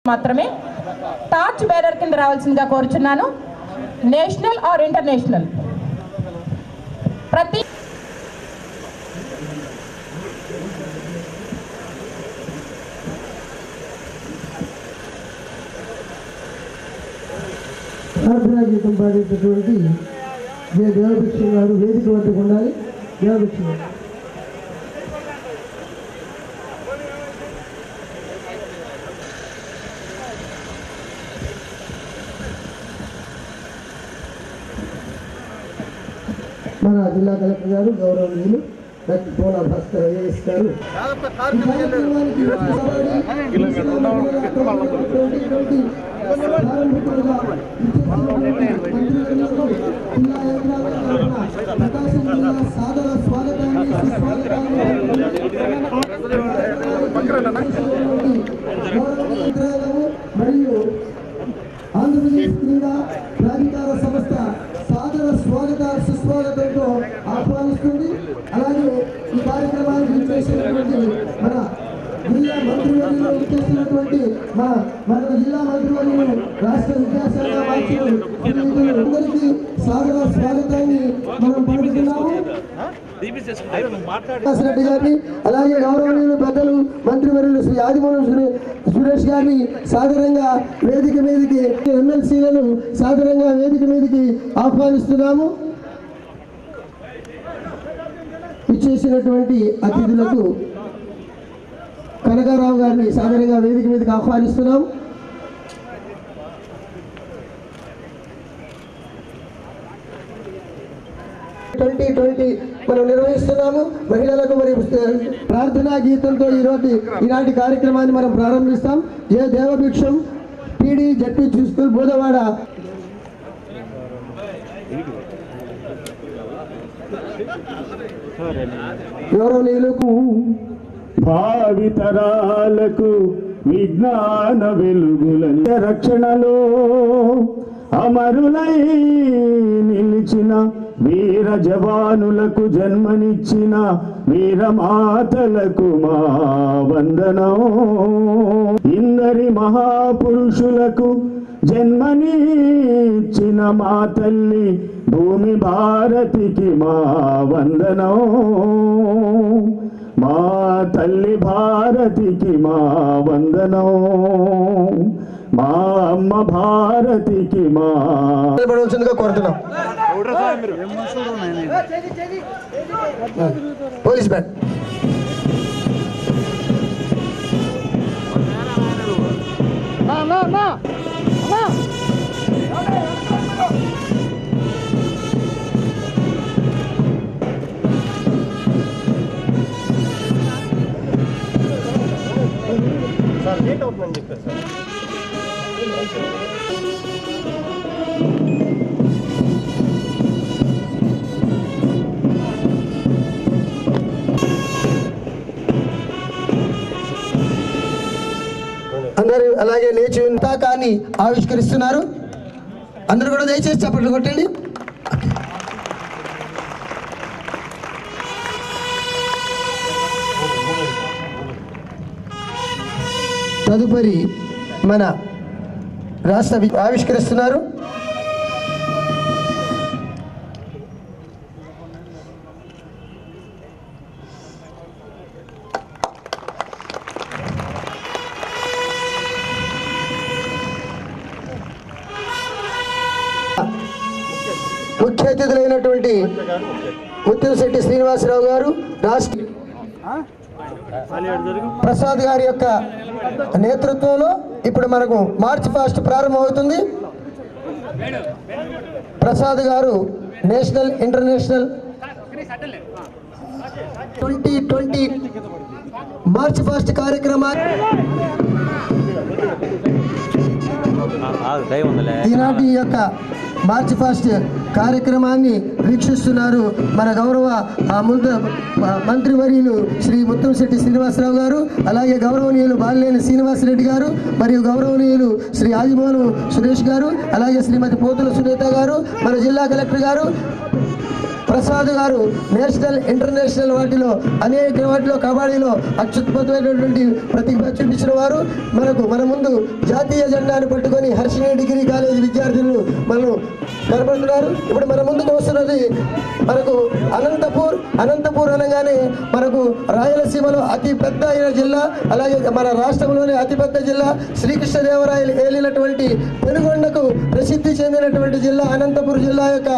మాత్రమే torch bearer కింద రావాల్సిందిగా కోరుచున్నాను నేషనల్ ఆర్ ఇంటర్నేషనల్ ప్రతి ప్రార్థనా గీతం పాడేటటువంటి జయ దేవభిక్ష గారు వేదిక వద్దకు ఉండాలి దేవభిక్ష గారు మన జిల్లా కలెక్టర్ గారు గౌరవనీయులు డాక్టర్ పోలా భాస్కర్ ఐఏఎస్ గారు ఈ కార్యక్రమానికి ముఖ్య సభాపతి, ప్రారంభికులుగా ఇచ్చేసినటువంటి మంత్రులకు, జిల్లా యంత్రాంగం తరపున ప్రకాశం జిల్లా సాదర స్వాగతాన్ని సుస్వాగతాన్ని గౌరవనీయులు మరియు ఆంధ్రప్రదేశ్ క్రీడా ప్రాధికార సంస్థ సాదర స్వాగత సుస్వాగతంతో ఆహ్వానిస్తుంది అలాగే ఈ కార్యక్రమానికి చేసినటువంటి మన జిల్లా మంత్రివర్యులు చేసినటువంటి మన మన జిల్లా మంత్రివర్యులు రాష్ట్ర విద్యాశాఖ మంత్రులు అందరికీ సాదర స్వాగతాన్ని మనం పలుకుతున్నాము శ్రీనివాస్ రెడ్డి గారిని అలాగే గౌరవనీయులు పెద్దలు మంత్రివర్యులు శ్రీ ఆదిమూలం సురే- సురేష్ గారిని సాదరంగా వేదిక మీదకి ఎమ్మెల్సీలను సాదరంగా వేదిక మీదకి ఆహ్వానిస్తున్నాము ఇచ్చేసినటువంటి అతిథులకు కనకారావు గారిని సాదరంగా వేదిక మీదకి ఆహ్వానిస్తున్నాం ట్వంటీ ట్వంటీ మనం నిర్వహిస్తున్నాము మహిళలకు మరి ప్రార్థనా గీతంతో ఈరోజు ఈనాటి కార్యక్రమాన్ని మనం ప్రారంభిస్తాం జయ దేవభిక్షం పీడి జడ్పీ స్కూల్ బోధవాడ గౌరవనీయులకు భావితరాలకు విజ్ఞాన వెలుగుల రక్షణలో అమరులై నిలిచిన వీర జవానులకు జన్మనిచ్చిన వీరమాతలకు మా వందనం ఇందరి మహాపురుషులకు జన్మనిచ్చిన మా తల్లి భూమి భారతికి మా వందనం మా తల్లి భారతికి మా వందనం మా అమ్మ భారతికి మా నిలబడవలసిందిగా కోరుతున్నాం పోలీస్ బ్యాట్ అందరూ అలాగే లేచి పతాకాన్ని ఆవిష్కరిస్తున్నారు అందరూ కూడా దయచేసి చప్పట్లు కొట్టండి తదుపరి మన రాష్ట్ర వి- ఆవిష్కరిస్తున్నారు ముఖ్య అతిథులైనటువంటి ముత్యంశెట్టి శ్రీనివాసరావు గారు రాష్ట్ర ప్రసాద్ గారి యొక్క నేతృత్వంలో ఇప్పుడు మనకు మార్చ్ ఫాస్ట్ ప్రారంభమవుతుంది Prasad garu national international twenty twenty march past కార్యక్రమాన్ని టైం ఉందిలే ఈనాటి యొక్క మార్చ్ ఫాస్ట్ కార్యక్రమాన్ని వీక్షిస్తున్నారు మన గౌరవ ఆ, ముందు ఆ, మంత్రివర్యులు శ్రీ ముత్తంశెట్టి శ్రీనివాసరావు గారు అలాగే గౌరవనీయులు బాలినేని శ్రీనివాసరెడ్డి గారు మరియు గౌరవనీయులు శ్రీ ఆదిమోహన్ సురేష్ గారు అలాగే శ్రీమతి పోతుల సునీత గారు మన జిల్లా కలెక్టర్ గారు ప్రసాద్ గారు నేషనల్ ఇంటర్నేషనల్ వాటిలో అనేక వాటిలో కబడ్డీలో అత్యుత్పతమైనటువంటి ప్రతిభ చూపించిన వారు మనకు మన ముందు జాతీయ జెండాను పట్టుకొని హర్షిని డిగ్రీ కాలేజ్ విద్యార్థులు మనం కనబడుతున్నారు ఇప్పుడు మన ముందుకు వస్తున్నది మనకు అనంతపూర్ అనంతపూర్ అనగానే మనకు రాయలసీమలో అతి పెద్ద అయిన జిల్లా అలాగే మన రాష్ట్రంలోనే అతిపెద్ద జిల్లా శ్రీకృష్ణదేవరాయలు ఏలినటువంటి పెనుగొండకు ప్రసిద్ధి చెందినటువంటి జిల్లా అనంతపురం జిల్లా యొక్క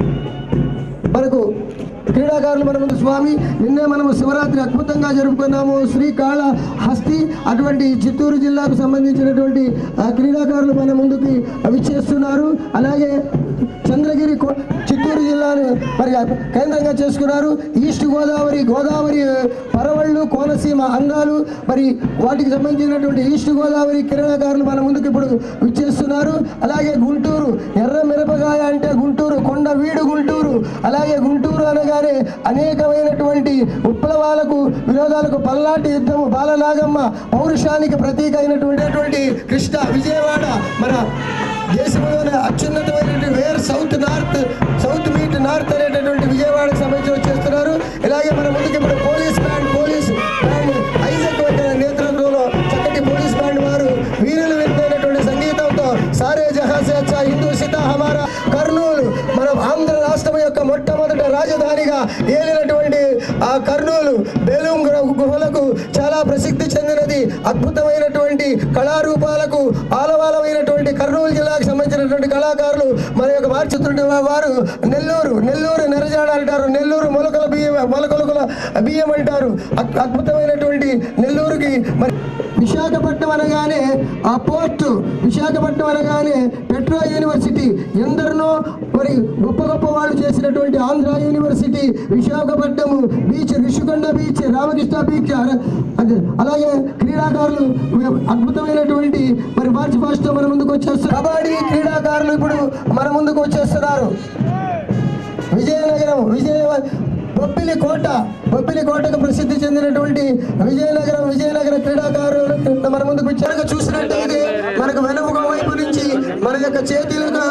మనకు క్రీడాకారులు మన ముందు స్వామి నిన్నే మనము శివరాత్రి అద్భుతంగా జరుపుకున్నాము శ్రీకాళ హస్తి అటువంటి చిత్తూరు జిల్లాకు సంబంధించినటువంటి ఆ క్రీడాకారులు మన ముందుకి విచ్చేస్తున్నారు అలాగే చంద్రగిరి కో- చిత్తూరు జిల్లాను మరి కేంద్రంగా చేసుకున్నారు ఈస్ట్ గోదావరి గోదావరి పరవళ్ళు కోనసీమ అంగాలు మరి వాటికి సంబంధించినటువంటి ఈస్ట్ గోదావరి క్రీడాకారులు మన ముందుకు ఇప్పుడు విచ్చేస్తున్నారు అలాగే గుంటూరు ఎర్ర మిరపకాయ అంటే గుంటూరు కొండ వీడు గుంటూరు అలాగే గుంటూరు అనగానే అనేకమైనటువంటి విప్లవాలకు విరోధాలకు పల్నాటి యుద్ధము బాలనాగమ్మ పౌరుషానికి ప్రతీక అయినటువంటి కృష్ణ విజయవాడ మన దేశంలోనే అత్యున్నతమైనటువంటి where south north south meet north అనేటటువంటి విజయవాడకు సంబంధించి వచ్చేస్తున్నారు ఇలాగే మన ముందుకి ఇప్పుడు police band police band Isaac వంటి నేతృత్వంలో చక్కటి పోలీస్ బ్యాండ్ వారు వీరులు వింతైనటువంటి సంగీతంతో సారే జహాసే అచ్చా హిందూ సితా హమారా కర్నూలు మన ఆంధ్ర రాష్ట్రం యొక్క మొట్టమొదట రాజధానిగా ఏలినటువంటి ఆ కర్నూలు బెలూం గ్ర- గుహలకు చాలా ప్రసిద్ధి చెందినది అద్భుతమైనటువంటి కళారూపాలకు ఆలవాలమైనటువంటి కర్నూలు జిల్లాకు సంబంధించినటువంటి కళాకారులు మన యొక్క మార్చుతుండే వారు నెల్లూరు నెల్లూరు నెరజాడ అంటారు నెల్లూరు మొలకల బియ్యం మొలకలుకల బియ్యం అంటారు అద్- అద్భుతమైనటువంటి నెల్లూరుకి మరి విశాఖపట్నం అనగానే ఆ పోర్టు విశాఖపట్నం అనగానే పెట్రో యూనివర్సిటీ ఎందరినో మరి గొప్ప గొప్ప వాళ్ళు చేసినటువంటి Andhra university Visakhapatnam beach Rishikonda beach Ramakrishna beach అర- అదే అలాగే క్రీడాకారులు అద్భుతమైనటువంటి మరి మార్చి ఫాస్ట్ మన ముందుకు వచ్చేస్తారు కబడ్డీ క్రీడాకారులు ఇప్పుడు మన ముందుకు వచ్చేస్తున్నారు విజయనగరం విజయ బొబ్బిలి కోట బొబ్బిలి కోటకు ప్రసిద్ధి చెందినటువంటి విజయనగరం విజయనగర క్రీడాకారులు మన ముందుకు వచ్చారు చూసినట్టయితే మనకు వెనుక వైపు నుంచి మన యొక్క చేతులకు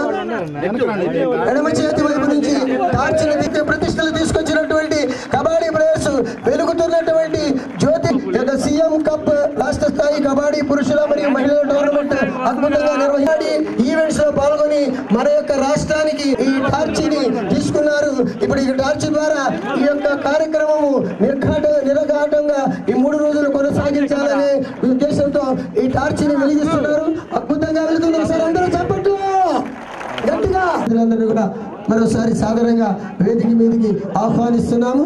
ఎడమ చేతి వైపు నుంచి టార్చిన దిక్కు ప్రతిష్టలు తీసుకొచ్చినటువంటి కబడ్డీ ప్లేయర్స్ వెలుగుతున్నటువంటి జ్యోతి యొక్క సీఎం కప్ రాష్ట్ర స్థాయి కబడ్డీ పురుషుల మరియు మహిళల టోర్నమెంట్ అద్భుతంగా నిర్వహించి ఈవెంట్స్ లో పాల్గొని మన యొక్క రాష్ట్రానికి ఈ టార్చిని తీసుకున్నారు ఇప్పుడు ఈ టార్చ్ ద్వారా ఈ యొక్క కార్యక్రమము నిర్ఘాట నిరఘాటంగా ఈ మూడు రోజులు కొనసాగించాలనే ఉద్దేశంతో ఈ టార్చిని వెలిగిస్తున్నారు అద్భుతంగా వెలుగుతుంది సార్ అందరూ చెప్పట్లు గట్టిగా అందరూ కూడా మరోసారి సాధారణంగా వేదిక మీదకి ఆహ్వానిస్తున్నాము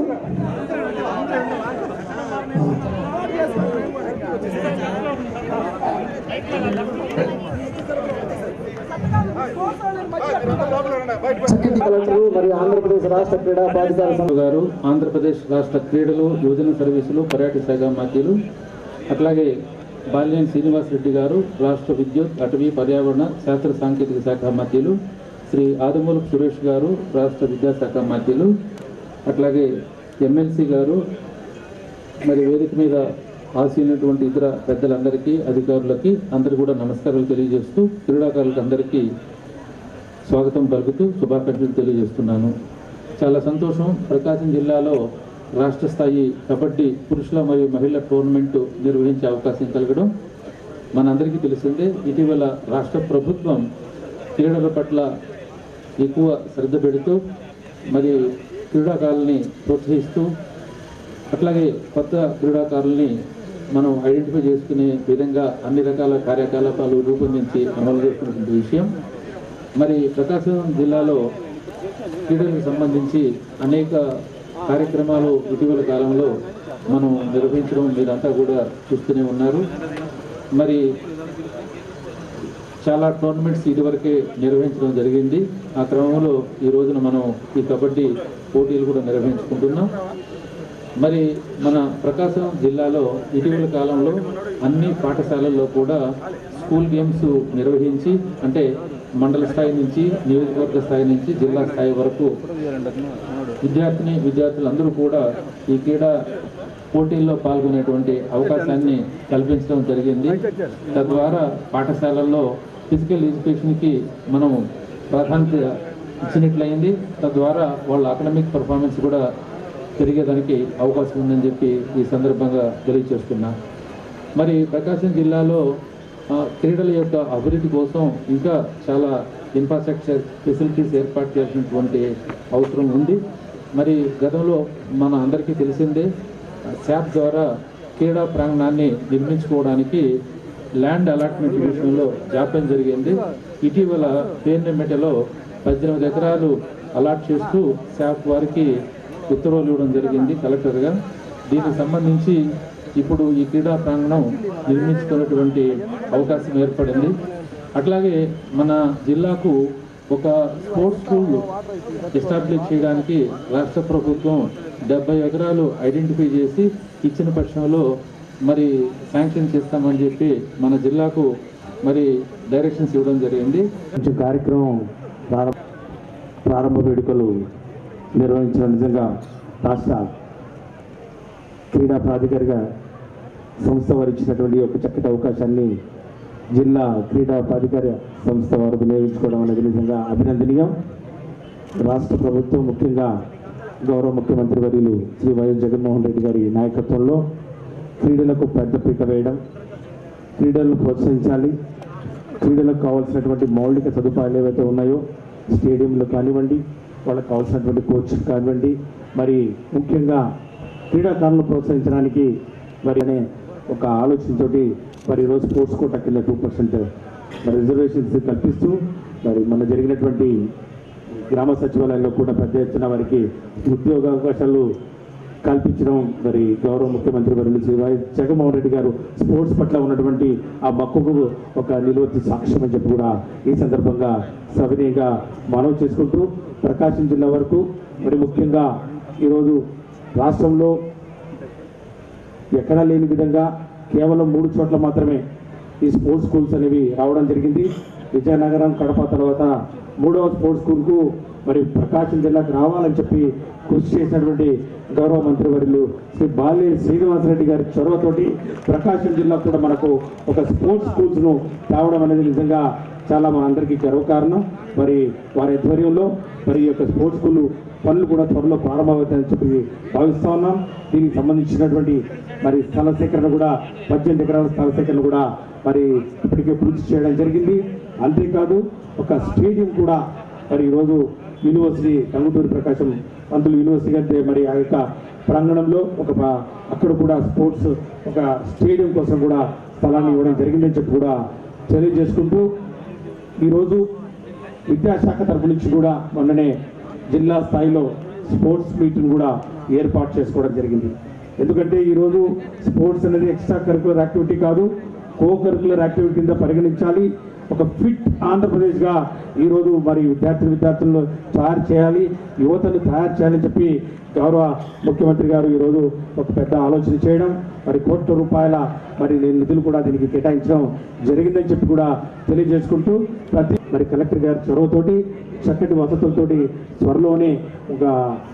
చక్కటి కలెక్టర్ మరియు ఆంధ్రప్రదేశ్ రాష్ట్ర క్రీడా ప్రాధికార సంస్థ గారు ఆంధ్రప్రదేశ్ రాష్ట్ర క్రీడలు యువజన సర్వీసులు పర్యాటక శాఖ మంత్రులు అట్లాగే బాలినేని శ్రీనివాస్ రెడ్డి గారు రాష్ట్ర విద్యుత్ అటవీ పర్యావరణ శాస్త్ర సాంకేతిక శాఖ మంత్రులు శ్రీ ఆదమూలపు సురేష్ గారు రాష్ట్ర విద్యాశాఖ మంత్రులు అట్లాగే ఎమ్మెల్సీ గారు మరి వేదిక మీద ఆసీనటువంటి ఇతర పెద్దలందరికీ అధికారులకి అందరికీ కూడా నమస్కారాలు తెలియజేస్తూ క్రీడాకారులకు అందరికీ స్వాగతం పలుకుతూ శుభాకాంక్షలు తెలియజేస్తున్నాను చాలా సంతోషం ప్రకాశం జిల్లాలో రాష్ట్ర స్థాయి కబడ్డీ పురుషుల మరియు మహిళల టోర్నమెంటు నిర్వహించే అవకాశం కలగడం మనందరికీ తెలిసిందే ఇటీవల రాష్ట్ర ప్రభుత్వం క్రీడల పట్ల ఎక్కువ శ్రద్ధ పెడుతూ మరి క్రీడాకారుల్ని ప్రోత్సహిస్తూ అట్లాగే కొత్త క్రీడాకారుల్ని మనం ఐడెంటిఫై చేసుకునే విధంగా అన్ని రకాల కార్యకలాపాలు రూపొందించి అమలు చేస్తున్నటువంటి విషయం మరి ప్రకాశం జిల్లాలో క్రీడలకు సంబంధించి అనేక కార్యక్రమాలు ఇటీవల కాలంలో మనం నిర్వహించడం మీరంతా కూడా చూస్తూనే ఉన్నారు మరి చాలా టోర్నమెంట్స్ ఇదివరకే నిర్వహించడం జరిగింది ఆ క్రమంలో ఈ రోజున మనం ఈ కబడ్డీ పోటీలు కూడా నిర్వహించుకుంటున్నాం మరి మన ప్రకాశం జిల్లాలో ఇటీవల కాలంలో అన్ని పాఠశాలల్లో కూడా స్కూల్ గేమ్స్ నిర్వహించి అంటే మండల స్థాయి నుంచి నియోజకవర్గ స్థాయి నుంచి జిల్లా స్థాయి వరకు విద్యార్థిని విద్యార్థులందరూ కూడా ఈ క్రీడా పోటీల్లో పాల్గొనేటువంటి అవకాశాన్ని కల్పించడం జరిగింది తద్వారా పాఠశాలల్లో ఫిజికల్ ఎడ్యుకేషన్కి మనం ప్రాధాన్యత ఇచ్చినట్లయింది తద్వారా వాళ్ళ అకాడమిక్ పర్ఫార్మెన్స్ కూడా పెరిగేదానికి అవకాశం ఉందని చెప్పి ఈ సందర్భంగా తెలియజేస్తున్నా మరి ప్రకాశం జిల్లాలో ఆ, క్రీడల యొక్క అభివృద్ధి కోసం ఇంకా చాలా ఇన్ఫ్రాస్ట్రక్చర్ ఫెసిలిటీస్ ఏర్పాటు చేయాల్సినటువంటి అవసరం ఉంది మరి గతంలో మన అందరికీ తెలిసిందే శాప్ ద్వారా క్రీడా ప్రాంగణాన్ని నిర్మించుకోవడానికి ల్యాండ్ అలాట్మెంట్ విషయంలో జాప్యం జరిగింది ఇటీవల పేర్నెమెటలో పద్దెనిమిది ఎకరాలు అలాట్ చేస్తూ శాప్ వారికి ఉత్తర్వులు ఇవ్వడం జరిగింది కలెక్టర్గా దీనికి సంబంధించి ఇప్పుడు ఈ క్రీడా ప్రాంగణం నిర్మించుకున్నటువంటి అవకాశం ఏర్పడింది అట్లాగే మన జిల్లాకు ఒక స్పోర్ట్స్ స్కూల్ ఎస్టాబ్లిష్ చేయడానికి రాష్ట్ర ప్రభుత్వం డెబ్బై ఎకరాలు ఐడెంటిఫై చేసి ఇచ్చిన పక్షంలో మరి శాంక్షన్ చేస్తామని చెప్పి మన జిల్లాకు మరి డైరెక్షన్స్ ఇవ్వడం జరిగింది మంచి కార్యక్రమం ప్రారంభ ప్రారంభ వేడుకలు నిర్వహించడం నిజంగా రాష్ట్ర క్రీడా ప్రాధికారిగా సంస్థ వారు ఇచ్చినటువంటి ఒక చక్కటి అవకాశాన్ని జిల్లా క్రీడా ప్రాధికార సంస్థ వారు వినియోగించుకోవడం అనేది నిజంగా అభినందనీయం రాష్ట్ర ప్రభుత్వం ముఖ్యంగా గౌరవ ముఖ్యమంత్రి వర్యులు శ్రీ వైఎస్ జగన్మోహన్ రెడ్డి గారి నాయకత్వంలో క్రీడలకు పెద్దపీట వేయడం క్రీడలను ప్రోత్సహించాలి క్రీడలకు కావాల్సినటువంటి మౌలిక సదుపాయాలు ఏవైతే ఉన్నాయో స్టేడియంలు కానివ్వండి వాళ్ళకి కావాల్సినటువంటి కోచ్ కానివ్వండి మరి ముఖ్యంగా క్రీడాకారులను ప్రోత్సహించడానికి మరి అనే ఒక ఆలోచనతోటి మరి ఈరోజు స్పోర్ట్స్ కోటా కింద టూ పర్సెంట్ మరి రిజర్వేషన్స్ కల్పిస్తూ మరి మన జరిగినటువంటి గ్రామ సచివాలయంలో కూడా పెద్ద ఎత్తున వారికి ఉద్యోగ అవకాశాలు కల్పించడం మరి గౌరవ ముఖ్యమంత్రి వర్యులు శ్రీ వైఎస్ జగన్మోహన్ రెడ్డి గారు స్పోర్ట్స్ పట్ల ఉన్నటువంటి ఆ మక్కువకు ఒక నిలువెత్తి సాక్ష్యం అని చెప్పి కూడా ఈ సందర్భంగా సవినీయంగా మనవి చేసుకుంటూ ప్రకాశం జిల్లా వరకు మరి ముఖ్యంగా ఈరోజు రాష్ట్రంలో ఎక్కడా లేని విధంగా కేవలం మూడు చోట్ల మాత్రమే ఈ స్పోర్ట్స్ స్కూల్స్ అనేవి రావడం జరిగింది విజయనగరం కడప తర్వాత మూడవ స్పోర్ట్స్ స్కూల్కు మరి ప్రకాశం జిల్లాకు రావాలని చెప్పి కృషి చేసినటువంటి గౌరవ మంత్రివర్యులు శ్రీ బాలి శ్రీనివాసరెడ్డి గారి చొరవతోటి ప్రకాశం జిల్లా కూడా మనకు ఒక స్పోర్ట్స్ స్కూల్స్ను తేవడం అనేది నిజంగా చాలా మన అందరికీ గర్వకారణం మరి వారి ఆధ్వర్యంలో మరి ఈ యొక్క స్పోర్ట్స్ స్కూల్ పనులు కూడా త్వరలో ప్రారంభమవుతాయని చెప్పి భావిస్తా ఉన్నాం దీనికి సంబంధించినటువంటి మరి స్థల సేకరణ కూడా పద్దెనిమిది ఎకరాల స్థల సేకరణ కూడా మరి ఇప్పటికే పూర్తి చేయడం జరిగింది అంతేకాదు ఒక స్టేడియం కూడా మరి ఈరోజు యూనివర్సిటీ టంగుటూరి ప్రకాశం పంతులు యూనివర్సిటీ అంటే మరి ఆ యొక్క ప్రాంగణంలో ఒక ప- అక్కడ కూడా స్పోర్ట్స్ ఒక స్టేడియం కోసం కూడా స్థలాన్ని ఇవ్వడం జరిగిందని చెప్పి కూడా తెలియజేసుకుంటూ ఈరోజు విద్యాశాఖ తరపు నుంచి కూడా మొన్ననే జిల్లా స్థాయిలో స్పోర్ట్స్ మీట్ను కూడా ఏర్పాటు చేసుకోవడం జరిగింది ఎందుకంటే ఈరోజు స్పోర్ట్స్ అనేది ఎక్స్ట్రా కరికులర్ యాక్టివిటీ కాదు కో కరికులర్ యాక్టివిటీ కింద పరిగణించాలి ఒక ఫిట్ ఆంధ్రప్రదేశ్గా ఈరోజు మరి విద్యార్థి విద్యార్థులను తయారు చేయాలి యువతను తయారు చేయాలని చెప్పి గౌరవ ముఖ్యమంత్రి గారు ఈరోజు ఒక పెద్ద ఆలోచన చేయడం మరి కోట్ల రూపాయల మరి నిధులు కూడా దీనికి కేటాయించడం జరిగిందని చెప్పి కూడా తెలియజేసుకుంటూ ప్రతి మరి కలెక్టర్ గారి చొరవతోటి చక్కటి వసతులతోటి త్వరలోనే ఒక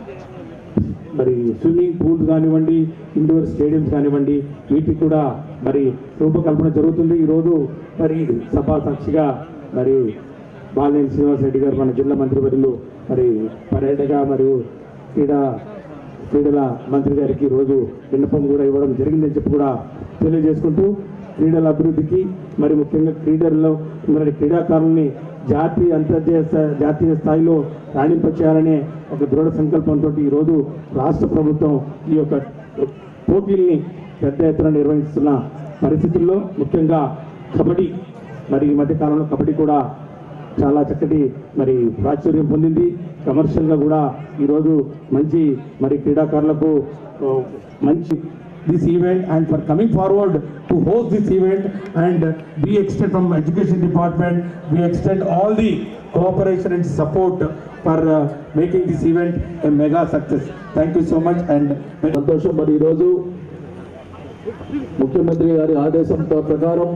మరి స్విమ్మింగ్ పూల్స్ కానివ్వండి ఇండోర్ స్టేడియంస్ కానివ్వండి వీటికి కూడా మరి రూపకల్పన జరుగుతుంది ఈరోజు మరి సభా సాక్షిగా మరి బాలినేని శ్రీనివాసరెడ్డి గారు మన జిల్లా మంత్రివర్యులు మరి పర్యాటక మరియు క్రీడా క్రీడల మంత్రి గారికి ఈరోజు విన్నపం కూడా ఇవ్వడం జరిగిందని చెప్పి కూడా తెలియజేసుకుంటూ క్రీడల అభివృద్ధికి మరి ముఖ్యంగా క్రీడల్లో మరి క్రీడాకారుల్ని జాతీయ అంతర్జాతీయ స్థా- జాతీయ స్థాయిలో రాణింప చేయాలనే ఒక దృఢ సంకల్పంతో ఈరోజు రాష్ట్ర ప్రభుత్వం ఈ యొక్క పోటీల్ని పెద్ద ఎత్తున నిర్వహిస్తున్న పరిస్థితుల్లో ముఖ్యంగా కబడ్డీ మరి ఈ మధ్య కాలంలో కబడ్డీ కూడా చాలా చక్కటి మరి ప్రాచుర్యం పొందింది కమర్షియల్గా కూడా ఈరోజు మంచి మరి క్రీడాకారులకు ఓ, మంచి this event and for coming forward to host this event and we extend from education department we extend all the cooperation and support for uh, making this event a mega success thank you so much and సంతోషం మరి ఈరోజు ముఖ్యమంత్రి గారి ఆదేశం ప్రకారం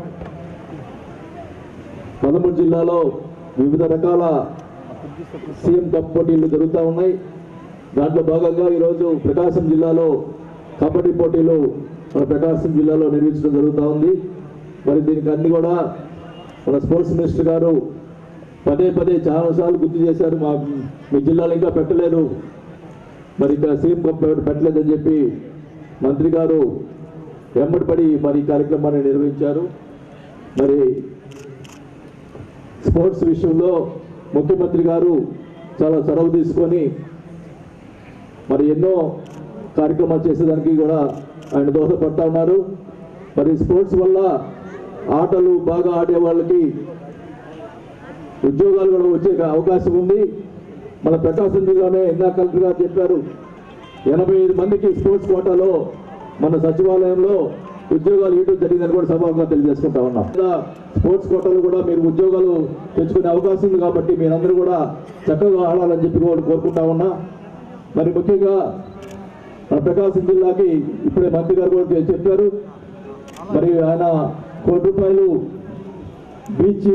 పదమూడు జిల్లాలో వివిధ రకాల సీఎం కప్ పోటీలు జరుగుతూ ఉన్నాయి దాంట్లో భాగంగా ఈరోజు ప్రకాశం జిల్లాలో కబడ్డీ పోటీలు మన ప్రకాశం జిల్లాలో నిర్వహించడం జరుగుతూ ఉంది మరి దీనికి అన్ని కూడా మన స్పోర్ట్స్ మినిస్టర్ గారు పదే పదే చాలాసార్లు గుర్తు చేశారు మా మీ జిల్లాలో ఇంకా పెట్టలేరు మరి ఇక్కడ సీఎం కప్ పెట్టలేదని చెప్పి మంత్రి గారు వెంబడిపడి మరి ఈ కార్యక్రమాన్ని నిర్వహించారు మరి స్పోర్ట్స్ విషయంలో ముఖ్యమంత్రి గారు చాలా చొరవ తీసుకొని మరి ఎన్నో కార్యక్రమాలు చేసేదానికి కూడా ఆయన దోహదపడతా ఉన్నారు మరి స్పోర్ట్స్ వల్ల ఆటలు బాగా ఆడే వాళ్ళకి ఉద్యోగాలు కూడా వచ్చే అవకాశం ఉంది మన ప్రకాశం జిల్లానే ఇందా కలెక్టర్ గారు చెప్పారు ఎనభై ఐదు మందికి స్పోర్ట్స్ కోటాలో మన సచివాలయంలో ఉద్యోగాలు ఇవ్వడం జరిగిందని కూడా సభాగా తెలియజేసుకుంటా ఉన్నాం ఇలా స్పోర్ట్స్ కోటాలు కూడా మీరు ఉద్యోగాలు తెచ్చుకునే అవకాశం ఉంది కాబట్టి మీరందరూ కూడా చక్కగా ఆడాలని చెప్పి కూడా కోరుకుంటా ఉన్నా మరి ముఖ్యంగా మన ప్రకాశం జిల్లాకి ఇప్పుడే మంత్రి గారు కూడా చెప్పారు మరి ఆయన కోటి రూపాయలు బీచ్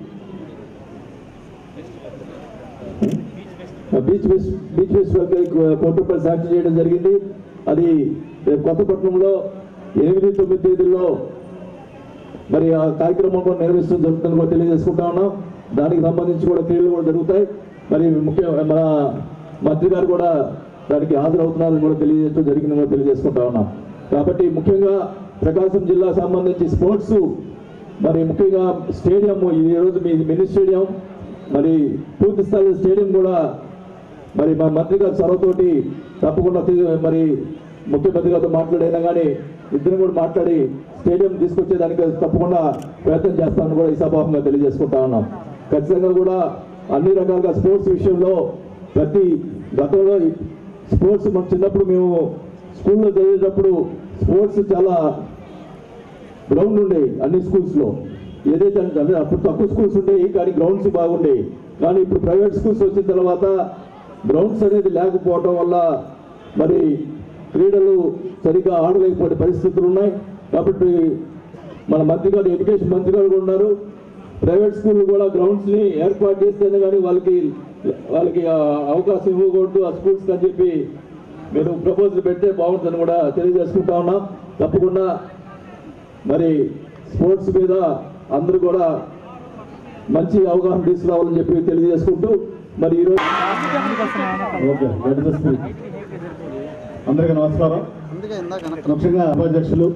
బీచ్ ఫెస్ బీచ్ ఫెస్టివల్కి కోటి రూపాయలు శాంక్షన్ చేయడం జరిగింది అది రేపు కొత్తపట్నంలో ఎనిమిది తొమ్మిది తేదీల్లో మరి ఆ కార్యక్రమం కూడా నిర్వహిస్తూ జరుగుతుందని కూడా తెలియజేసుకుంటా ఉన్నాం దానికి సంబంధించి కూడా క్రియలు కూడా జరుగుతాయి మరి ముఖ్య మన మంత్రి గారు కూడా దానికి హాజరవుతున్నారని కూడా తెలియజేస్తూ జరిగిందని కూడా తెలియజేసుకుంటా ఉన్నాం కాబట్టి ముఖ్యంగా ప్రకాశం జిల్లా సంబంధించి స్పోర్ట్స్ మరి ముఖ్యంగా స్టేడియం ఈ రోజు మీ మినీ స్టేడియం మరి పూర్తి స్థాయి స్టేడియం కూడా మరి మా మంత్రి గారి చొరవతోటి తప్పకుండా తీ- మరి ముఖ్యమంత్రి గారితో మాట్లాడైనా కానీ ఇద్దరు కూడా మాట్లాడి స్టేడియం తీసుకొచ్చేదానికి తప్పకుండా ప్రయత్నం చేస్తామని కూడా ఈ సభాముగా తెలియజేసుకుంటా ఉన్నాం ఖచ్చితంగా కూడా అన్ని రకాలుగా స్పోర్ట్స్ విషయంలో ప్రతి గతంలో ఈ స్పోర్ట్స్ మన చిన్నప్పుడు మేము స్కూల్లో చదివేటప్పుడు స్పోర్ట్స్ చాలా గ్రౌండ్ ఉండేవి అన్ని స్కూల్స్లో ఏదైతే అంటే అంటే అప్పుడు తక్కువ స్కూల్స్ ఉండేవి కానీ గ్రౌండ్స్ బాగుండేవి కానీ ఇప్పుడు ప్రైవేట్ స్కూల్స్ వచ్చిన తర్వాత గ్రౌండ్స్ అనేది లేకపోవటం వల్ల మరి క్రీడలు సరిగ్గా ఆడలేకపోయే పరిస్థితులు ఉన్నాయి కాబట్టి మన మంత్రి గారు ఎడ్యుకేషన్ మంత్రి గారు కూడా ఉన్నారు ప్రైవేట్ స్కూల్ కూడా గ్రౌండ్స్ని ఏర్పాటు చేస్తేనే కానీ వాళ్ళకి వాళ్ళకి ఆ అవకాశం ఇవ్వకూడదు ఆ స్కూల్స్కి అని చెప్పి మీరు ప్రపోజల్ పెడితే బాగుంటుందని కూడా తెలియజేసుకుంటా ఉన్నాం తప్పకుండా మరి స్పోర్ట్స్ మీద అందరూ కూడా మంచి అవగాహన తీసుకురావాలని చెప్పి తెలియజేసుకుంటూ మరి ఈరోజు okay that is the speech. అందరికీ నమస్కారం ముఖ్యంగా ఉపాధ్యక్షులు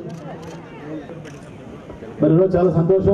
మరి ఈరోజు చాలా సంతోషం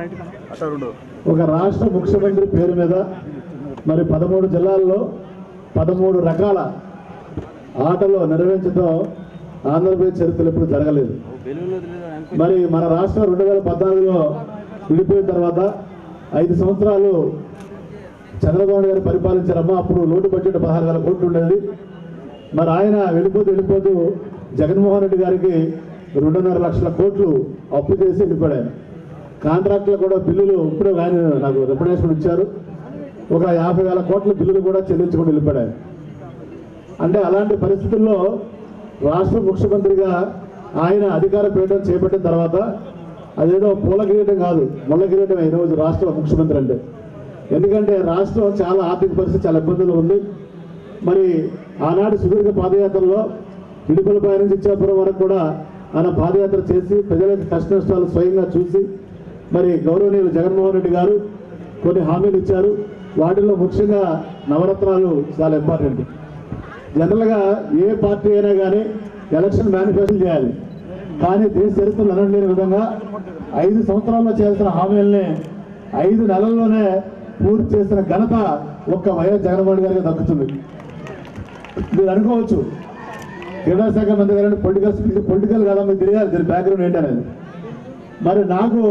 ఒక రాష్ట్ర ముఖ్యమంత్రి పేరు మీద మరి పదమూడు జిల్లాల్లో పదమూడు రకాల ఆటలు నిర్వహించడం ఆంధ్రప్రదేశ్ చరిత్రలో ఎప్పుడు జరగలేదు మరి మన రాష్ట్రం రెండు వేల పద్నాలుగులో విడిపోయిన తర్వాత ఐదు సంవత్సరాలు చంద్రబాబు నాయుడు గారు పరిపాలించారమ్మా అప్పుడు లోటు బడ్జెట్ పదహారు వేల కోట్లు ఉండేది మరి ఆయన వెళ్ళిపోతూ వెళ్ళిపోతూ జగన్మోహన్ రెడ్డి గారికి రెండున్నర లక్షల కోట్లు అప్పు చేసి వెళ్ళిపోయాడు ఆయన కాంట్రాక్టులు కూడా బిల్లులు ఇప్పుడే ఆయన నాకు రిప్రజెంటేషన్ ఇచ్చారు ఒక యాభై వేల కోట్ల బిల్లులు కూడా చెల్లించుకొని వెళ్ళిపోయాడు ఆయన అంటే అలాంటి పరిస్థితుల్లో రాష్ట్ర ముఖ్యమంత్రిగా ఆయన అధికార పీఠం చేపట్టిన తర్వాత అదేదో పూల కిరీటం కాదు ముళ్ళ కిరీటం ఈరోజు రాష్ట్ర ముఖ్యమంత్రి అంటే ఎందుకంటే రాష్ట్రం చాలా ఆర్థిక పరిస్థితి చాలా ఇబ్బందులు ఉంది మరి ఆనాడు సుదీర్ఘ పాదయాత్రలో ఇడుపులపై నుంచి ఇచ్చాపురం వరకు కూడా ఆయన పాదయాత్ర చేసి ప్రజలకు కష్ట నష్టాలు స్వయంగా చూసి మరి గౌరవనీయులు జగన్మోహన్ రెడ్డి గారు కొన్ని హామీలు ఇచ్చారు వాటిల్లో ముఖ్యంగా నవరత్నాలు చాలా ఇంపార్టెంట్ జనరల్గా ఏ పార్టీ అయినా కానీ ఎలక్షన్ మేనిఫెస్టో చేయాలి కానీ దేశ చరిత్రలో అనలేని విధంగా ఐదు సంవత్సరాల్లో చేయాల్సిన హామీల్ని ఐదు నెలల్లోనే పూర్తి చేసిన ఘనత ఒక్క వైఎస్ జగన్మోహన్ రెడ్డి గారికి దక్కుతుంది మీరు అనుకోవచ్చు క్రీడా శాఖ మంత్రి గారు పొలిటికల్ స్పీచ్ పొలిటికల్ కదా మీకు తెలియాలి దీని బ్యాక్గ్రౌండ్ ఏంటనేది మరి నాకు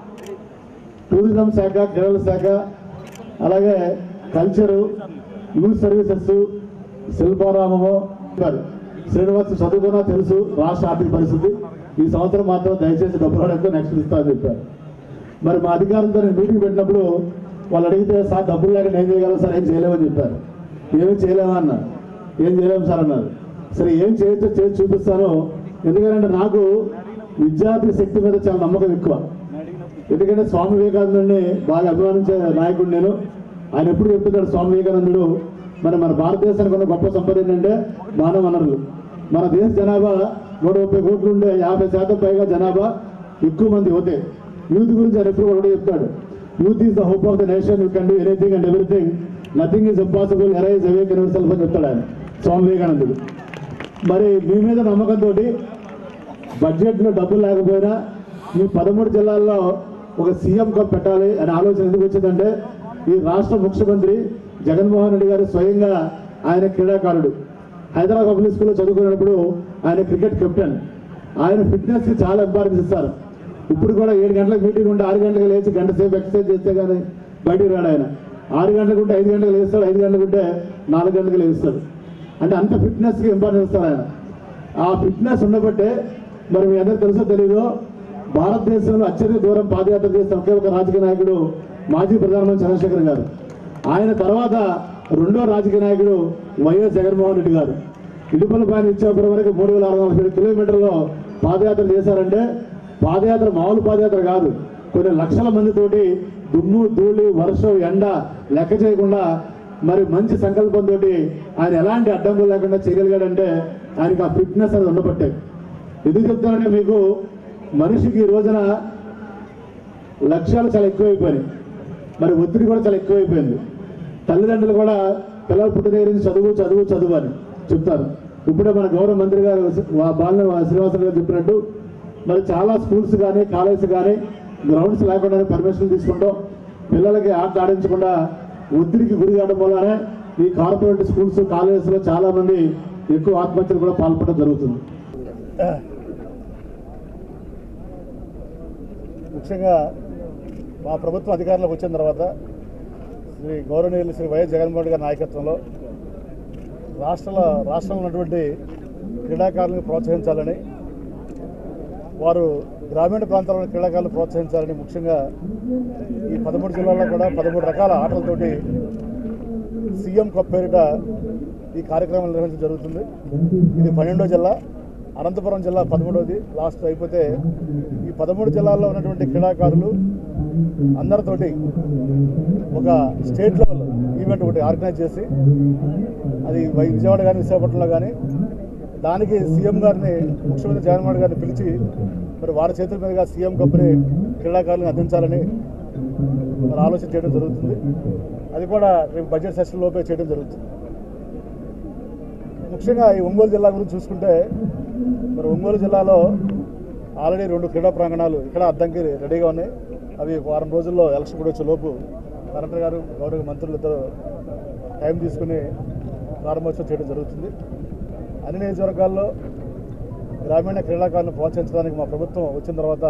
టూరిజం శాఖ క్రీడల శాఖ అలాగే కల్చరు యూత్ సర్వీసెస్ శిల్పారామము చెప్పారు. శ్రీనివాస్ చదువుకున్నా తెలుసు రాష్ట్ర ఆర్థిక పరిస్థితి ఈ సంవత్సరం మాత్రం దయచేసి డబ్బులు అడగదు నెక్స్ట్ ఇస్తా అని చెప్పారు మరి మా అధికారులతో నేను మీటింగ్ పెట్టినప్పుడు వాళ్ళు అడిగితే సార్ డబ్బులు లేకుండా ఏం చేయగలం సార్ ఏం చేయలేమని చెప్పారు ఏమీ చేయలేమా అన్న ఏం చేయలేము సార్ అన్నారు సరే ఏం చేయొచ్చో చేసి చూపిస్తాను ఎందుకంటే నాకు విద్యార్థి శక్తి మీద చాలా నమ్మకం ఎక్కువ ఎందుకంటే స్వామి వివేకానందుడిని బాగా అభిమానించే నాయకుడు నేను ఆయన ఎప్పుడు చెప్తున్నాడు స్వామి వివేకానందుడు మరి మన భారతదేశానికి ఉన్న గొప్ప సంపద ఏంటంటే మానవ వనరులు మన దేశ జనాభా నూట ముప్పై కోట్లు ఉండే యాభై శాతం పైగా జనాభా ఎక్కువ మంది యువతే యూత్ గురించి ఆయన ఎప్పుడు కూడా చెప్తాడు youth is the hope of the nation you can do anything and everything nothing is impossible arise awake yourself అని చెప్తాడు ఆయన స్వామి వివేకానందుడు మరి మీ మీద నమ్మకంతో బడ్జెట్లో డబ్బులు లేకపోయినా ఈ పదమూడు జిల్లాల్లో ఒక సీఎం కప్ పెట్టాలి అనే ఆలోచన ఎందుకు వచ్చిందంటే ఈ రాష్ట్ర ముఖ్యమంత్రి జగన్మోహన్ రెడ్డి గారు స్వయంగా ఆయన క్రీడాకారుడు హైదరాబాద్ పబ్లిక్ స్కూల్లో చదువుకున్నప్పుడు ఆయన క్రికెట్ కెప్టెన్ ఆయన ఫిట్నెస్కి చాలా ఇంపార్టెన్స్ ఇస్తారు ఇప్పుడు కూడా ఏడు గంటలకు మీటింగ్ ఉంటే ఆరు గంటలకు లేచి గంట సేపు ఎక్సర్సైజ్ చేస్తే కానీ బయటికి రాడు ఆయన ఆరు గంటలకు ఉంటే ఐదు గంటలకు లేస్తాడు ఐదు గంటలకు ఉంటే నాలుగు గంటలకు లేస్తాడు అంటే అంత ఫిట్నెస్కి ఇంపార్టెన్స్ ఇస్తారు ఆయన ఆ ఫిట్నెస్ ఉండబట్టే మరి మీ అందరికి తెలుసో తెలీదో భారతదేశంలో అత్యధిక దూరం పాదయాత్ర చేసిన ఒకే ఒక రాజకీయ నాయకుడు మాజీ ప్రధానమంత్రి చంద్రశేఖర్ గారు ఆయన తర్వాత రెండో రాజకీయ నాయకుడు వైఎస్ జగన్మోహన్ రెడ్డి గారు ఇడుపులపైన ఇచ్చాపురం వరకు మూడు వేల ఆరు వందల ఏడు కిలోమీటర్లో పాదయాత్ర చేశారంటే పాదయాత్ర మామూలు పాదయాత్ర కాదు కొన్ని లక్షల మందితోటి దుమ్ము ధూళి వర్షం ఎండ లెక్క చేయకుండా మరి మంచి సంకల్పంతో ఆయన ఎలాంటి అడ్డంకులు లేకుండా చేయగలిగాడంటే ఆయనకి ఆ ఫిట్నెస్ అనేది ఉండబట్టే ఎందుకు చెప్తానంటే మీకు మనిషికి ఈ రోజున లక్ష్యాలు చాలా ఎక్కువైపోయినాయి మరి ఒత్తిడి కూడా చాలా ఎక్కువైపోయింది తల్లిదండ్రులు కూడా పిల్లలు పుట్టిన దగ్గర నుంచి చదువు చదువు చదువు అని చెప్తారు ఇప్పుడే మన గౌరవ మంత్రి గారు వా- బాలిన శ్రీనివాసరావు గారు చెప్పినట్టు మరి చాలా స్కూల్స్ కానీ కాలేజెస్ కానీ గ్రౌండ్స్ లేకుండానే పర్మిషన్ తీసుకుంటాం పిల్లలకి ఆట ఆడించకుండా ఒత్తిడికి గురి కావడం వల్లనే ఈ కార్పొరేట్ స్కూల్స్ కాలేజెస్లో చాలా మంది ఎక్కువ ఆత్మహత్యలు కూడా పాల్పడడం జరుగుతుంది ముఖ్యంగా మా ప్రభుత్వం అధికారంలోకి వచ్చిన తర్వాత శ్రీ గౌరవనీయులు శ్రీ వైఎస్ జగన్మోహన్ గారి నాయకత్వంలో రాష్ట్రాల రాష్ట్రంలో ఉన్నటువంటి క్రీడాకారులను ప్రోత్సహించాలని వారు గ్రామీణ ప్రాంతాల్లో క్రీడాకారులు ప్రోత్సహించాలని ముఖ్యంగా ఈ పదమూడు జిల్లాల్లో కూడా పదమూడు రకాల ఆటలతోటి సీఎం కప్ పేరిట ఈ కార్యక్రమం నిర్వహించడం జరుగుతుంది ఇది పన్నెండో జిల్లా అనంతపురం జిల్లా పదమూడవది లాస్ట్ అయిపోతే ఈ పదమూడు జిల్లాల్లో ఉన్నటువంటి క్రీడాకారులు అందరితోటి ఒక స్టేట్ లెవెల్ ఈవెంట్ ఒకటి ఆర్గనైజ్ చేసి అది వై- విజయవాడ కానీ విశాఖపట్నంలో కానీ దానికి సీఎం గారిని ముఖ్యమంత్రి జగన్మోహన్ గారిని పిలిచి మరి వారి చేతుల మీదుగా సీఎం కప్ని క్రీడాకారులను అందించాలని మరి ఆలోచన చేయడం జరుగుతుంది అది కూడా రేపు బడ్జెట్ సెషన్ లోపే చేయడం జరుగుతుంది ముఖ్యంగా ఈ ఒంగోలు జిల్లా గురించి చూసుకుంటే మరి ఒంగోలు జిల్లాలో ఆల్రెడీ రెండు క్రీడా ప్రాంగణాలు ఇక్కడ అద్దంకి రెడీగా ఉన్నాయి అవి ఒక వారం రోజుల్లో ఎలక్షన్ కూడా వచ్చే లోపు కలెక్టర్ గారు గౌరవ మంత్రులతో టైం తీసుకుని ప్రారంభోత్సవం చేయడం జరుగుతుంది అన్ని నియోజకవర్గాల్లో గ్రామీణ క్రీడాకారులను ప్రోత్సహించడానికి మా ప్రభుత్వం వచ్చిన తర్వాత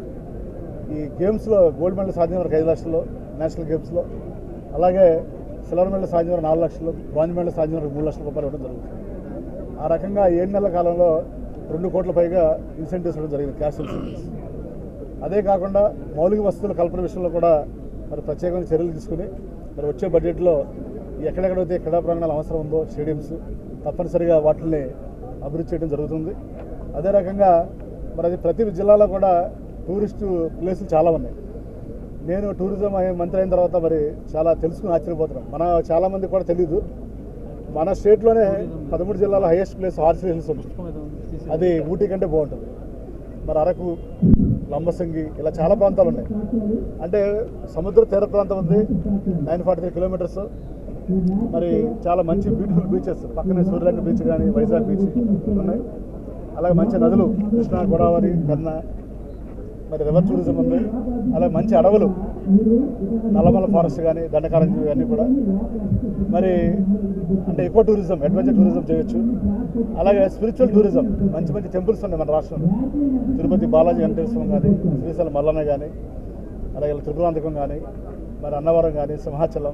ఈ గేమ్స్లో గోల్డ్ మెడల్ సాధించిన వరకు ఐదు లక్షలు నేషనల్ గేమ్స్లో అలాగే సిల్వర్ మెడల్ సాధించిన వరకు నాలుగు లక్షలు బ్రాంజ్ మెడల్ సాధించిన వరకు మూడు లక్షల రూపాయలు ఇవ్వడం జరుగుతుంది ఆ రకంగా ఏడు నెలల కాలంలో రెండు కోట్ల పైగా ఇన్సెంటివ్స్ ఇవ్వడం జరిగింది క్యాష్ ఇన్సెంటివ్స్ అదే కాకుండా మౌలిక వసతుల కల్పన విషయంలో కూడా మరి ప్రత్యేకమైన చర్యలు తీసుకుని మరి వచ్చే బడ్జెట్లో ఎక్కడెక్కడైతే క్రీడా ప్రాంగణాలు అవసరం ఉందో స్టేడియంస్ తప్పనిసరిగా వాటిని అభివృద్ధి చేయడం జరుగుతుంది అదే రకంగా మరి అది ప్రతి జిల్లాలో కూడా టూరిస్టు ప్లేసులు చాలా ఉన్నాయి నేను టూరిజం అయ్యే మంత్రి అయిన తర్వాత మరి చాలా తెలుసుకుని ఆశ్చర్యపోతున్నాను మన చాలామంది కూడా తెలియదు మన స్టేట్లోనే పదమూడు జిల్లాలో హైయెస్ట్ ప్లేస్ హార్స్ హిల్స్ ఉంది అది ఊటీ కంటే బాగుంటుంది మరి అరకు లంబసింగి ఇలా చాలా ప్రాంతాలు ఉన్నాయి అంటే సముద్ర తీర ప్రాంతం ఉంది నైన్ ఫార్టీ త్రీ కిలోమీటర్స్ మరి చాలా మంచి బ్యూటిఫుల్ బీచెస్ పక్కనే సూర్యలంక బీచ్ కానీ వైజాగ్ బీచ్ ఉన్నాయి అలాగే మంచి నదులు కృష్ణా గోదావరి కర్ణ మరి రివర్ టూరిజం ఉంది అలాగే మంచి అడవులు నల్లమల ఫారెస్ట్ కానీ దండకారణ్యం ఇవన్నీ కూడా మరి అంటే ఎక్కువ టూరిజం అడ్వెంచర్ టూరిజం చేయొచ్చు అలాగే స్పిరిచువల్ టూరిజం మంచి మంచి టెంపుల్స్ ఉన్నాయి మన రాష్ట్రంలో తిరుపతి బాలాజీ వెంకటేశ్వరం కానీ శ్రీశైలం మల్లన్న కానీ అలాగే త్రిపురాంతకం కానీ మరి అన్నవరం కానీ సింహాచలం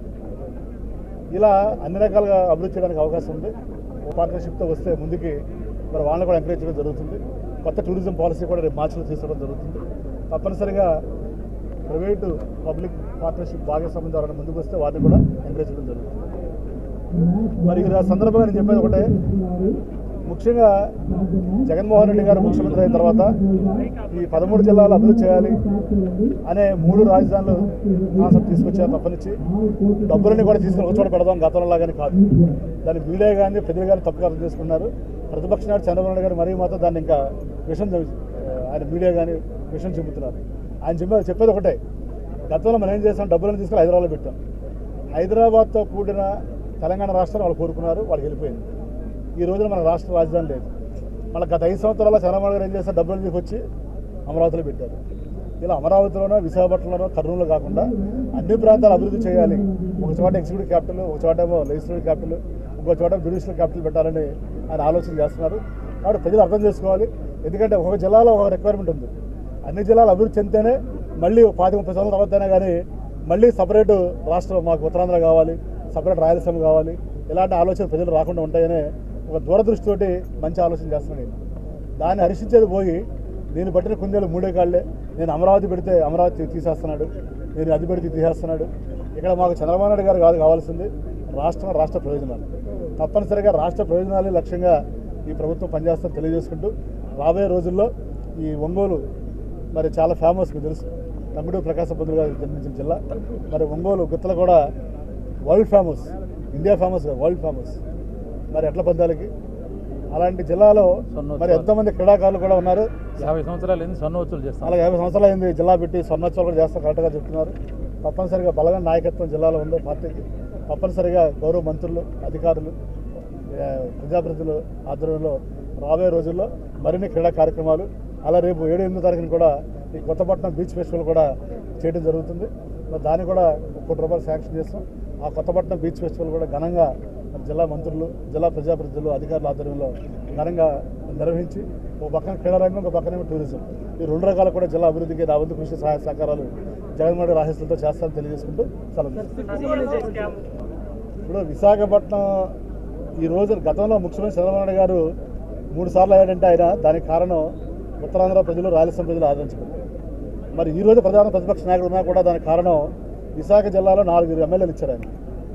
ఇలా అన్ని రకాలుగా అభివృద్ధి చేయడానికి అవకాశం ఉంది ఓ పార్ట్నర్షిప్తో వస్తే ముందుకి మరి వాళ్ళని కూడా ఎంకరేజ్ చేయడం జరుగుతుంది కొత్త టూరిజం పాలసీ కూడా రేపు మార్చిలో తీసుకోవడం జరుగుతుంది తప్పనిసరిగా ప్రైవేటు పబ్లిక్ పార్ట్నర్షిప్ భాగస్వామ్యం ద్వారా ముందుకు వస్తే వాటిని కూడా ఎంకరేజ్ చేయడం జరుగుతుంది మరి ఈ సందర్భంగా నేను చెప్పేది ఒకటే ముఖ్యంగా జగన్మోహన్ రెడ్డి గారు ముఖ్యమంత్రి అయిన తర్వాత ఈ పదమూడు జిల్లాలు అభివృద్ధి చేయాలి అనే మూడు రాజధానులు కాన్సెప్ట్ తీసుకొచ్చారు తప్పనిచ్చి డబ్బులని కూడా తీసుకుని ఒక చోట పెడదాం గతంలో లాగానే కాదు దాన్ని మీడియా కానీ ప్రజలు కానీ తప్పుగా అర్థం చేసుకున్నారు ప్రతిపక్ష నాడు చంద్రబాబు నాయుడు గారు మరీ మాత్రం దాన్ని ఇంకా విషయం చెబు- ఆయన మీడియా కానీ విషయం చెబుతున్నారు ఆయన చెప్పేది చెప్పేది ఒకటే గతంలో మనం ఏం చేసాం డబ్బులను తీసుకెళ్ళి హైదరాబాద్లో పెట్టాం హైదరాబాద్తో కూడిన తెలంగాణ రాష్ట్రం వాళ్ళు కోరుకున్నారు వాళ్ళకి వెళ్ళిపోయింది ఈ రోజున మన రాష్ట్ర రాజధాని లేదు మళ్ళీ గత ఐదు సంవత్సరాల చంద్రబాబు గారు ఏం చేశారు డబ్బులు తీసుకొచ్చి అమరావతిలో పెట్టారు ఇలా అమరావతిలోనో విశాఖపట్నంలోనో కర్నూలులో కాకుండా అన్ని ప్రాంతాలు అభివృద్ధి చేయాలి ఒక చోట ఎగ్జిక్యూటివ్ క్యాపిటల్ ఒక చోట ఏమో లెజిస్లేటివ్ క్యాపిటల్ ఇంకో చోట జ్యుడిషియల్ క్యాపిటల్ పెట్టాలని ఆయన ఆలోచన చేస్తున్నారు కాబట్టి ప్రజలు అర్థం చేసుకోవాలి ఎందుకంటే ఒక జిల్లాలో ఒక రిక్వైర్మెంట్ ఉంది అన్ని జిల్లాలు అభివృద్ధి చెందితేనే మళ్ళీ ఒక పాతి ముప్పై సంవత్సరాల తర్వాతనే కానీ మళ్ళీ సపరేట్ రాష్ట్రం మాకు ఉత్తరాంధ్ర కావాలి సపరేట్ రాయలసీమ కావాలి ఇలాంటి ఆలోచన ప్రజలు రాకుండా ఉంటాయనే ఒక దూరదృష్టితోటి మంచి ఆలోచన చేస్తున్నాను నేను దాన్ని హర్షించేది పోయి నేను పట్టిన కుందేలు మూడే కాళ్ళే నేను అమరావతి పెడితే అమరావతి తీసేస్తున్నాడు నేను అది పెడితే తీసేస్తున్నాడు ఇక్కడ మాకు చంద్రబాబు నాయుడు గారు కాదు కావాల్సింది రాష్ట్రం రాష్ట్ర ప్రయోజనాలు తప్పనిసరిగా రాష్ట్ర ప్రయోజనాలే లక్ష్యంగా ఈ ప్రభుత్వం పనిచేస్తుందని తెలియజేసుకుంటూ రాబోయే రోజుల్లో ఈ ఒంగోలు మరి చాలా ఫేమస్ మీకు తెలుసు తమ్ముడు ప్రకాశ పంతులు గారు జన్మించిన జిల్లా మరి ఒంగోలు గుత్తలు కూడా వరల్డ్ ఫేమస్ ఇండియా ఫేమస్ కాదు, వరల్డ్ ఫేమస్ మరి ఎట్ల పందాలకి అలాంటి జిల్లాలో మరి ఎంతోమంది క్రీడాకారులు కూడా ఉన్నారు యాభై సంవత్సరాలు ఎన్ని సన్నోత్సవాలు చేస్తాం అలాగే యాభై సంవత్సరాలు అయింది జిల్లా పెట్టి స్వర్ణోత్సవాలు కూడా చేస్తాం కరెక్ట్గా చెప్తున్నారు తప్పనిసరిగా బలమైన నాయకత్వం జిల్లాలో ఉంది పార్టీకి తప్పనిసరిగా గౌరవ మంత్రులు అధికారులు ఏ, ప్రజాప్రతినిధులు ఆధ్వర్యంలో రాబోయే రోజుల్లో మరిన్ని క్రీడా కార్యక్రమాలు అలా రేపు ఏడు ఎనిమిదో తారీఖున కూడా ఈ కొత్తపట్నం బీచ్ ఫెస్టివల్ కూడా చేయడం జరుగుతుంది మరి దాన్ని కూడా ఒక కోటి రూపాయలు శాంక్షన్ చేస్తాం ఆ కొత్తపట్నం బీచ్ ఫెస్టివల్ కూడా ఘనంగా మరి జిల్లా మంత్రులు జిల్లా ప్రజాప్రతినిధులు అధికారుల ఆధ్వర్యంలో ఘనంగా నిర్వహించి ఒక పక్కన క్రీడా రంగం ఒక పక్కనేమో టూరిజం ఈ రెండు రకాలు కూడా జిల్లా అభివృద్ధికి నా వంతు కృషి సహాయ సహకారాలు జగన్మోహన్ రెడ్డి రాశిస్తులతో చేస్తానని తెలియజేసుకుంటూ సెలవు తీసుకుంటాను. ఇప్పుడు విశాఖపట్నం ఈ రోజు గతంలో ముఖ్యమంత్రి చంద్రబాబు నాయుడు గారు మూడు సార్లు అయ్యాడంటే ఆయన దానికి కారణం ఉత్తరాంధ్ర ప్రజలు రాయలసీమ ప్రజలు ఆదరించడం మరి ఈ రోజు ప్రధాన ప్రతిపక్ష నాయకుడు ఉన్నా కూడా దానికి కారణం విశాఖ జిల్లాలో నాలుగు ఎమ్మెల్యేలు ఇచ్చారు ఆయన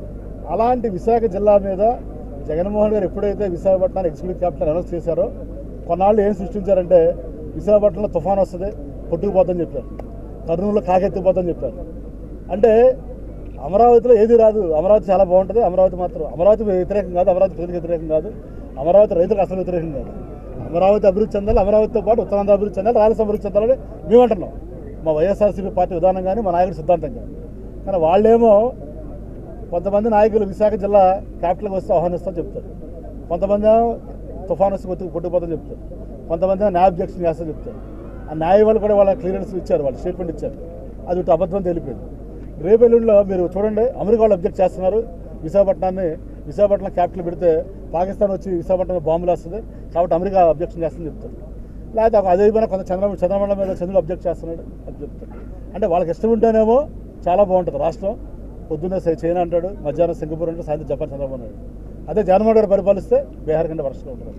అలాంటి విశాఖ జిల్లా మీద జగన్మోహన్ గారు ఎప్పుడైతే విశాఖపట్నాన్ని ఎగ్జిక్యూటివ్ క్యాపిటల్ అనౌన్స్ చేశారో కొన్నాళ్ళు ఏం సృష్టించారంటే విశాఖపట్నంలో తుఫాన్ వస్తుంది కొట్టుకుపోతుందని చెప్పారు కర్నూలులో కాకెత్తిపోతుందని చెప్పారు అంటే అమరావతిలో ఏది రాదు అమరావతి చాలా బాగుంటుంది అమరావతి మాత్రం అమరావతి వ్యతిరేకం కాదు అమరావతి ప్రజలకు వ్యతిరేకం కాదు అమరావతి రైతులకు అసలు వ్యతిరేకం కాదు అమరావతి అభివృద్ధి చెందాలి అమరావతితో పాటు ఉత్తరాంధ్ర అభివృద్ధి చెందాలి రాయలసీమ అభివృద్ధి చెందాలని మేము అంటున్నాం మా వైఎస్ఆర్సీపీ పార్టీ విధానం కానీ మా నాయకుడి సిద్ధాంతం కానీ కానీ వాళ్ళేమో కొంతమంది నాయకులు విశాఖ జిల్లా క్యాపిటల్కి వస్తే ఆహ్వానిస్తామని చెప్తారు కొంతమంది ఏమో తుఫాన్ వస్తే కొట్టు కొట్టుకుపోతామని చెప్తారు కొంతమంది ఏమో న్యాయ అబ్జెక్షన్ చేస్తామని చెప్తారు ఆ న్యాయ వాళ్ళు కూడా వాళ్ళ క్లియరెన్స్ ఇచ్చారు వాళ్ళు స్టేట్మెంట్ ఇచ్చారు అది ఒకటి అబద్ధం తెలిపింది రేపు ఎల్లుండిలో మీరు చూడండి అమెరికా వాళ్ళు అబ్జెక్ట్ చేస్తున్నారు విశాఖపట్నాన్ని విశాఖపట్నం క్యాపిటల్ పెడితే పాకిస్తాన్ వచ్చి విశాఖపట్నం బాంబులు వేస్తుంది కాబట్టి అమెరికా అబ్జెక్షన్ చేస్తుందని చెప్తారు లేకపోతే ఒక అదే పైన కొంత చంద్ర చంద్రమండలం మీద చంద్రుడు అబ్జెక్ట్ చేస్తున్నాడు అది చెప్తారు అంటే వాళ్ళకి ఇష్టం ఉంటేనేమో చాలా బాగుంటుంది రాష్ట్రం పొద్దున్నే సై- చైనా అంటాడు మధ్యాహ్నం సింగపూర్ అంటే సాయంత్రం జపాన్ చంద్రబాబు నాయుడు అదే జగన్మోహన్ గారు పరిపాలిస్తే బీహార్ కంటే వర్షంగా ఉంటుంది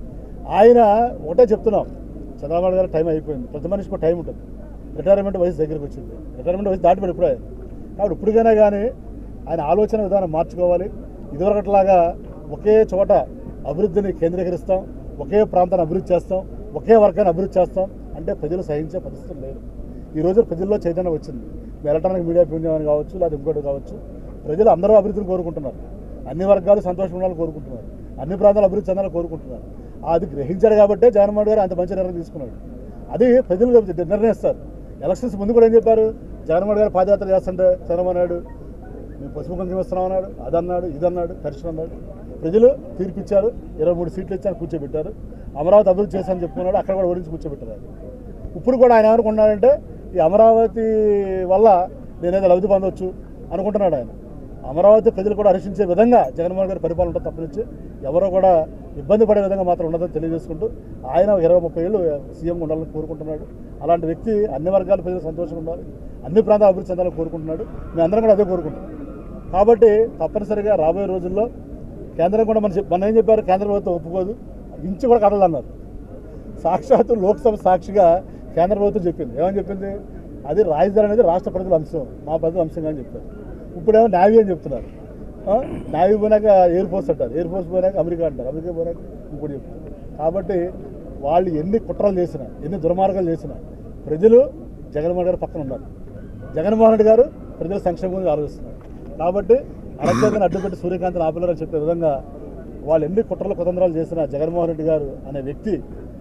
ఆయన ఒకటే చెప్తున్నాం చంద్రబాబు నాయుడు గారు టైం అయిపోయింది ప్రతి మనిషికి ఒక టైం ఉంటుంది రిటైర్మెంట్ వయసు దగ్గరికి వచ్చింది రిటైర్మెంట్ వయసు దాటిపోయి ఇప్పుడే కాబట్టి ఇప్పటికైనా కానీ ఆయన ఆలోచన విధానం మార్చుకోవాలి ఇదివరకట్లాగా ఒకే చోట అభివృద్ధిని కేంద్రీకరిస్తాం ఒకే ప్రాంతాన్ని అభివృద్ధి చేస్తాం ఒకే వర్గాన్ని అభివృద్ధి చేస్తాం అంటే ప్రజలు సహించే పరిస్థితులు లేరు ఈ రోజు ప్రజల్లో చైతన్యం వచ్చింది మీ ఎలక్ట్రానిక్ మీడియా పుణ్యం కావచ్చు లేదా ఇంకోటి కావచ్చు ప్రజలు అందరూ అభివృద్ధిని కోరుకుంటున్నారు అన్ని వర్గాలు సంతోషం ఉండాలని కోరుకుంటున్నారు అన్ని ప్రాంతాలు అభివృద్ధి చెందాలని కోరుకుంటున్నారు అది గ్రహించాడు కాబట్టే జగన్మోహన్ గారు అంత మంచి నిర్ణయం తీసుకున్నాడు అది ప్రజలు నిర్ణయిస్తారు ఎలక్షన్స్ ముందు కూడా ఏం చెప్పారు జగన్మోహన్ గారు పాదయాత్ర చేస్తుంటే చంద్రబాబు నాయుడు మేము పసుపు కుంకుమ ఇస్తున్నాం అన్నాడు అదన్నాడు ఇదన్నాడు దర్శనం అన్నాడు ప్రజలు తీర్పిచ్చారు ఇరవై మూడు సీట్లు ఇచ్చారు కూర్చోబెట్టారు అమరావతి అభివృద్ధి చేశానని చెప్పుకున్నాడు అక్కడ కూడా ఓడించి కూర్చోబెట్టారు ఆయన. ఇప్పుడు కూడా ఆయన ఏమనుకున్నాడంటే ఈ అమరావతి వల్ల నేనేదో లబ్ధి పొందవచ్చు అనుకుంటున్నాడు ఆయన అమరావతి ప్రజలు కూడా హర్షించే విధంగా జగన్మోహన్ గారి పరిపాలన ఉంటుంది తప్పనించి ఎవరో కూడా ఇబ్బంది పడే విధంగా మాత్రం ఉండదని తెలియజేసుకుంటూ ఆయన ఇరవై ముప్పై ఏళ్ళు సీఎం ఉండాలని కోరుకుంటున్నాడు అలాంటి వ్యక్తి అన్ని వర్గాల ప్రజలు సంతోషంగా ఉండాలి అన్ని ప్రాంతాలు అభివృద్ధి చెందాలని కోరుకుంటున్నాడు మేము అందరం కూడా అదే కోరుకుంటున్నాం కాబట్టి తప్పనిసరిగా రాబోయే రోజుల్లో కేంద్రం కూడా మన చెప్- మన ఏం చెప్పారు కేంద్ర ప్రభుత్వం ఒప్పుకోదు ఇంచు కూడా కదలన్నారు సాక్షాత్తు లోక్సభ సాక్షిగా కేంద్ర ప్రభుత్వం చెప్పింది ఏమని చెప్పింది అది రాజధాని అనేది రాష్ట్ర ప్రజల అంశం మా ప్రజల అంశంగా అని చెప్పారు ఇప్పుడేమో నావీ అని చెప్తున్నారు ఆ? నావీ పోయినాక ఎయిర్ ఫోర్స్ అంటారు ఎయిర్ ఫోర్స్ పోయినాక అమెరికా అంటారు అమెరికా పోయినాక ఇంకోటి చెప్తారు కాబట్టి వాళ్ళు ఎన్ని కుట్రలు చేసినా ఎన్ని దుర్మార్గాలు చేసినా ప్రజలు జగన్మోహన్ గారు పక్కన ఉన్నారు జగన్మోహన్ రెడ్డి గారు ప్రజల సంక్షేమం గురించి ఆలోచిస్తున్నారు కాబట్టి అరచేతను అడ్డుపెట్టి సూర్యకాంతిని ఆపలేరని చెప్పే విధంగా వాళ్ళు ఎన్ని కుట్రలు కుతంత్రాలు చేసినా జగన్మోహన్ రెడ్డి గారు అనే వ్యక్తి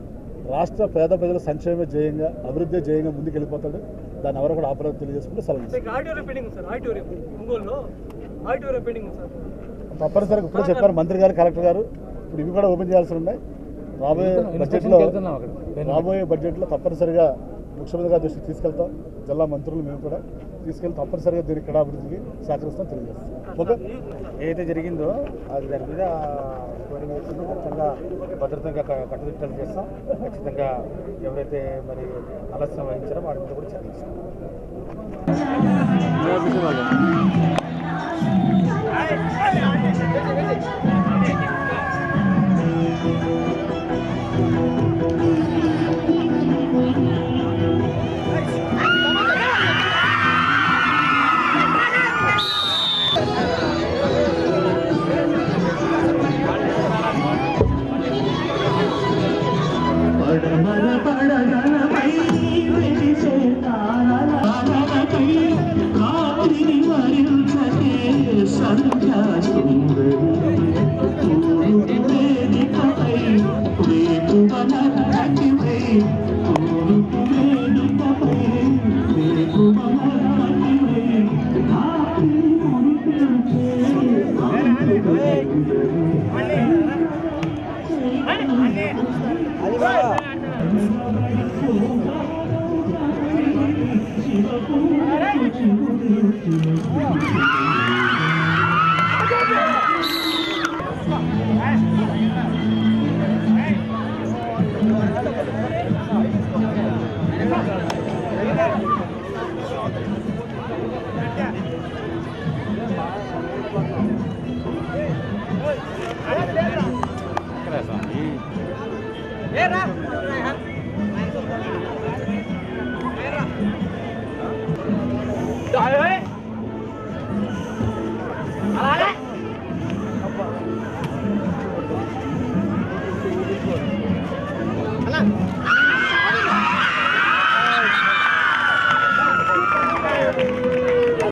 రాష్ట్ర పేద ప్రజల సంక్షేమ జయంగా అభివృద్ధి జయంగా ముందుకు వెళ్ళిపోతాడు దాన్ని ఎవరు కూడా ఆపరాధం తెలియజేసుకుంటే సెలవు సార్ ఆడిటోరియం పెండింగ్ ఉంది సార్ ఆడిటోరియం ఒంగోలులో ఆడిటోరియం పెండింగ్ ఉంది సార్ తప్పనిసరిగా ఇప్పుడే చెప్పారు మంత్రి గారు కలెక్టర్ గారు ఇప్పుడు ఇవి కూడా ఓపెన్ చేయాల్సి ఉన్నాయి రాబోయే బడ్జెట్లో రాబోయే బడ్జెట్లో తప్పనిసరిగా ముఖ్యమంత్రి గారి దృష్టికి తీసుకెళ్తాం జిల్లా మంత్రులు మేము కూడా తీసుకెళ్ళి తప్పనిసరిగా దీని ఇక్కడ అభివృద్ధికి సహకరిస్తాం తెలియజేస్తాం ఓకే ఏదైతే జరిగిందో అది దాని మీద కోరింగ్ వచ్చిందో ఖచ్చితంగా భద్రతగా క- కట్టుదిట్టాలు చేస్తాం ఖచ్చితంగా ఎవరైతే మరి ఆలస్యం వహించారో వారి మీద కూడా చర్య తీసుకుంటాం పడమర పడగలపై వెలిసే తారలపై రాత్రిని మరించకే సంధ్యా సుందరి తూరుపు వేదికపై వేకువన రటిపై తూరుపు వేదికపై వేకువన రటిపై రాత్రి మురిపించే ఏ రా